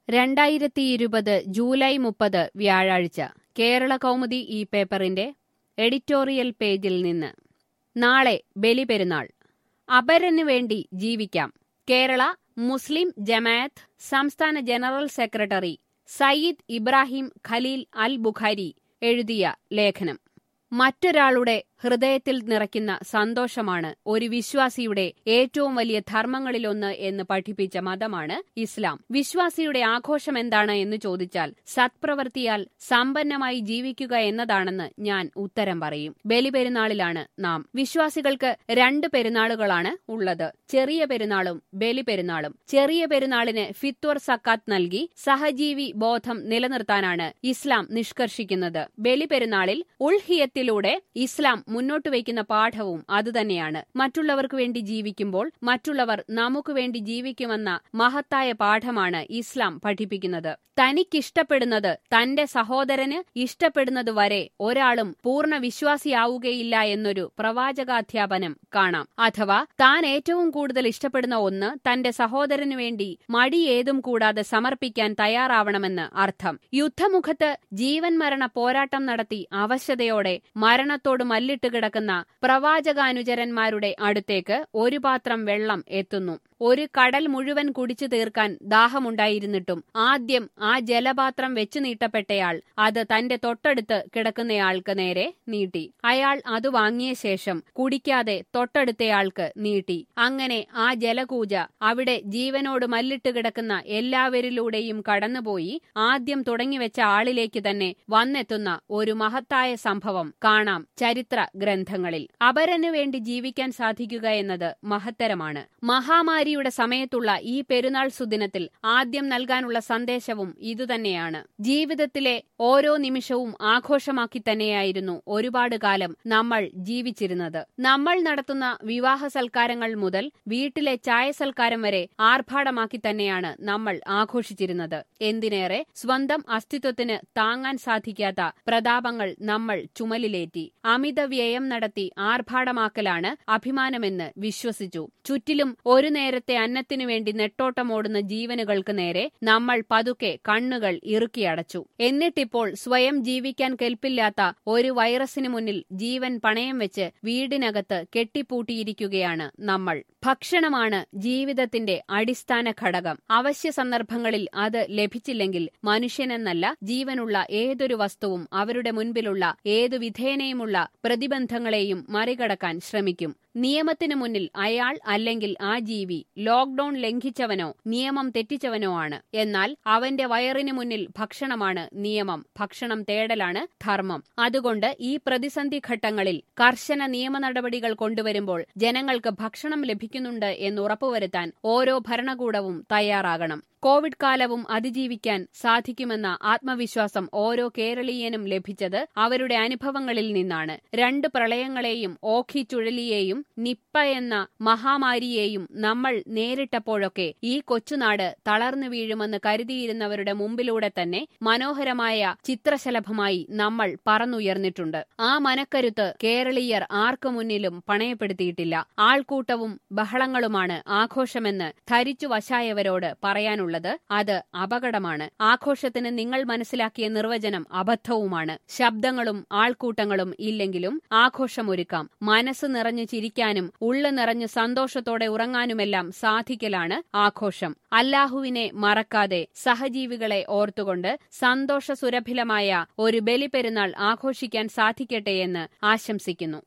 രണ്ടായിരത്തി ഇരുപത് ജൂലൈ മുപ്പത് വ്യാഴാഴ്ച കേരള കൗമുദി ഈ പേപ്പറിന്റെ എഡിറ്റോറിയൽ പേജിൽ നിന്ന് നാളെ ബലിപെരുന്നാൾ അപരനു വേണ്ടി ജീവിക്കാം കേരള മുസ്ലിം ജമാഅത്ത് സംസ്ഥാന ജനറൽ സെക്രട്ടറി സയ്യിദ് ഇബ്രാഹിം ഖലീൽ അൽ ബുഖാരി എഴുതിയ ലേഖനം മറ്റൊരാളുടെ ഹൃദയത്തിൽ നിറയ്ക്കുന്ന സന്തോഷമാണ് ഒരു വിശ്വാസിയുടെ ഏറ്റവും വലിയ ധർമ്മങ്ങളിലൊന്ന് എന്ന് പഠിപ്പിച്ച മതമാണ് ഇസ്ലാം വിശ്വാസിയുടെ ആഘോഷം എന്താണ് എന്ന് ചോദിച്ചാൽ സത്പ്രവൃത്തിയാൽ സമ്പന്നമായി ജീവിക്കുക എന്നതാണെന്ന് ഞാൻ ഉത്തരം പറയും ബലിപെരുന്നാളിലാണ് നാം വിശ്വാസികൾക്ക് രണ്ട് പെരുന്നാളുകളാണ് ഉള്ളത് ചെറിയ പെരുന്നാളും ബലിപെരുന്നാളും ചെറിയ പെരുന്നാളിന് ഫിത്വർ സക്കാത്ത് നൽകി സഹജീവി ബോധം നിലനിർത്താനാണ് ഇസ്ലാം നിഷ്കർഷിക്കുന്നത് ബലിപെരുന്നാളിൽ ഉൾഹിയത്തിലൂടെ ഇസ്ലാം മുന്നോട്ട് വയ്ക്കുന്ന പാഠവും അതുതന്നെയാണ് മറ്റുള്ളവർക്ക് വേണ്ടി ജീവിക്കുമ്പോൾ മറ്റുള്ളവർ നമുക്ക് വേണ്ടി ജീവിക്കുമെന്ന മഹത്തായ പാഠമാണ് ഇസ്ലാം പഠിപ്പിക്കുന്നത് തനിക്കിഷ്ടപ്പെടുന്നത് തന്റെ സഹോദരന് ഇഷ്ടപ്പെടുന്നത് വരെ ഒരാളും പൂർണ്ണ വിശ്വാസിയാവുകയില്ല എന്നൊരു പ്രവാചകാധ്യാപനം കാണാം അഥവാ താൻ ഏറ്റവും കൂടുതൽ ഇഷ്ടപ്പെടുന്ന ഒന്ന് തന്റെ സഹോദരനു വേണ്ടി മടിയേതും കൂടാതെ സമർപ്പിക്കാൻ തയ്യാറാവണമെന്ന് അർത്ഥം യുദ്ധമുഖത്ത് ജീവൻ മരണ പോരാട്ടം നടത്തി അവശതയോടെ മരണത്തോട് മല്ലിട്ട് കിടക്കുന്ന പ്രവാചകാനുചരന്മാരുടെ അടുത്തേക്ക് ഒരു പാത്രം വെള്ളം എത്തുന്നു ഒരു കടൽ മുഴുവൻ കുടിച്ചു തീർക്കാൻ ദാഹമുണ്ടായിരുന്നിട്ടും ആദ്യം ആ ജലപാത്രം വെച്ചു നീട്ടപ്പെട്ടയാൾ അത് തന്റെ തൊട്ടടുത്ത് കിടക്കുന്നയാൾക്ക് നേരെ നീട്ടി അയാൾ അത് വാങ്ങിയ ശേഷം കുടിക്കാതെ തൊട്ടടുത്തയാൾക്ക് നീട്ടി അങ്ങനെ ആ ജലകൂജ അവിടെ ജീവനോട് മല്ലിട്ട് കിടക്കുന്ന എല്ലാവരിലൂടെയും കടന്നുപോയി ആദ്യം തുടങ്ങിവെച്ച ആളിലേക്ക് തന്നെ വന്നെത്തുന്ന ഒരു മഹത്തായ സംഭവം കാണാം ചരിത്ര ഗ്രന്ഥങ്ങളിൽ അപരനു വേണ്ടി ജീവിക്കാൻ സാധിക്കുക എന്നത് മഹത്തരമാണ് മഹാമാരിയുടെ സമയത്തുള്ള ഈ പെരുന്നാൾ സുദിനത്തിൽ ആദ്യം നൽകാനുള്ള സന്ദേശവും ഇതുതന്നെയാണ് ജീവിതത്തിലെ ഓരോ നിമിഷവും ആഘോഷമാക്കി തന്നെയായിരുന്നു ഒരുപാട് കാലം നമ്മൾ ജീവിച്ചിരുന്നത് നമ്മൾ നടത്തുന്ന വിവാഹ സൽക്കാരങ്ങൾ മുതൽ വീട്ടിലെ ചായ സൽക്കാരം വരെ ആർഭാടമാക്കി തന്നെയാണ് നമ്മൾ ആഘോഷിച്ചിരുന്നത് എന്തിനേറെ സ്വന്തം അസ്തിത്വത്തിന് താങ്ങാൻ സാധിക്കാത്ത പ്രതാപങ്ങൾ നമ്മൾ ചുമലിലേറ്റി അമിത വ്യയം നടത്തി ആർഭാടമാക്കലാണ് അഭിമാനമെന്ന് വിശ്വസിച്ചു ചുറ്റിലും ഒരു നേരത്തെ അന്നത്തിനു വേണ്ടി നെട്ടോട്ടമോടുന്ന ജീവനുകൾക്ക് നേരെ നമ്മൾ പതുക്കെ കണ്ണുകൾ ഇറുക്കിയടച്ചു എന്നിട്ടിപ്പോൾ സ്വയം ജീവിക്കാൻ കെൽപ്പില്ലാത്ത ഒരു വൈറസിനു മുന്നിൽ ജീവൻ പണയം വെച്ച് വീടിനകത്ത് കെട്ടിപ്പൂട്ടിയിരിക്കുകയാണ് നമ്മൾ ഭക്ഷണമാണ് ജീവിതത്തിന്റെ അടിസ്ഥാന ഘടകം അവശ്യ സന്ദർഭങ്ങളിൽ അത് ലഭിച്ചില്ലെങ്കിൽ മനുഷ്യനെന്നല്ല ജീവനുള്ള ഏതൊരു വസ്തുവും അവരുടെ മുൻപിലുള്ള ഏതു വിധേനയുമുള്ള പ്രതിബന്ധങ്ങളെയും മറികടക്കാൻ ശ്രമിക്കും നിയമത്തിനു മുന്നിൽ അയാൾ അല്ലെങ്കിൽ ആ ജീവി ലോക്ഡൌൺ ലംഘിച്ചവനോ നിയമം തെറ്റിച്ചവനോ ആണ് എന്നാൽ അവന്റെ വയറിനു മുന്നിൽ ഭക്ഷണമാണ് നിയമം ഭക്ഷണം തേടലാണ് ധർമ്മം അതുകൊണ്ട് ഈ പ്രതിസന്ധി ഘട്ടങ്ങളിൽ കർശന നിയമ നടപടികൾ കൊണ്ടുവരുമ്പോൾ ജനങ്ങൾക്ക് ഭക്ഷണം ലഭിക്കുന്നുണ്ട് എന്ന് ഉറപ്പുവരുത്താൻ ഓരോ ഭരണകൂടവും തയ്യാറാകണം കോവിഡ് കാലവും അതിജീവിക്കാൻ സാധിക്കുമെന്ന ആത്മവിശ്വാസം ഓരോ കേരളീയനും ലഭിച്ചത് അവരുടെ അനുഭവങ്ങളിൽ നിന്നാണ് രണ്ട് പ്രളയങ്ങളെയും ഓഖി ചുഴലിയെയും നിപ്പ എന്ന മഹാമാരിയെയും നമ്മൾ നേരിട്ടപ്പോഴൊക്കെ ഈ കൊച്ചുനാട് തളർന്നു വീഴുമെന്ന് കരുതിയിരുന്നവരുടെ മുമ്പിലൂടെ തന്നെ മനോഹരമായ ചിത്രശലഭമായി നമ്മൾ പറന്നുയർന്നിട്ടുണ്ട് ആ മനക്കരുത്ത് കേരളീയർ ആർക്കു മുന്നിലും പണയപ്പെടുത്തിയിട്ടില്ല ആൾക്കൂട്ടവും ബഹളങ്ങളുമാണ് ആഘോഷമെന്ന് ധരിച്ചു വശായവരോട് പറയാനുള്ളത് അത് അപകടമാണ് ആഘോഷത്തിന് നിങ്ങൾ മനസ്സിലാക്കിയ നിർവചനം അബദ്ധവുമാണ് ശബ്ദങ്ങളും ആൾക്കൂട്ടങ്ങളും ഇല്ലെങ്കിലും ആഘോഷമൊരുക്കാം മനസ്സ് നിറഞ്ഞു ചിരിക്കാനും ഉള്ളു നിറഞ്ഞ് സന്തോഷത്തോടെ ഉറങ്ങാനുമെല്ലാം സാധിക്കലാണ് ആഘോഷം അല്ലാഹുവിനെ മറക്കാതെ സഹജീവികളെ ഓർത്തുകൊണ്ട് സന്തോഷസുരഭിലമായ ഒരു ബലിപെരുന്നാൾ ആഘോഷിക്കാൻ സാധിക്കട്ടെയെന്ന് ആശംസിക്കുന്നു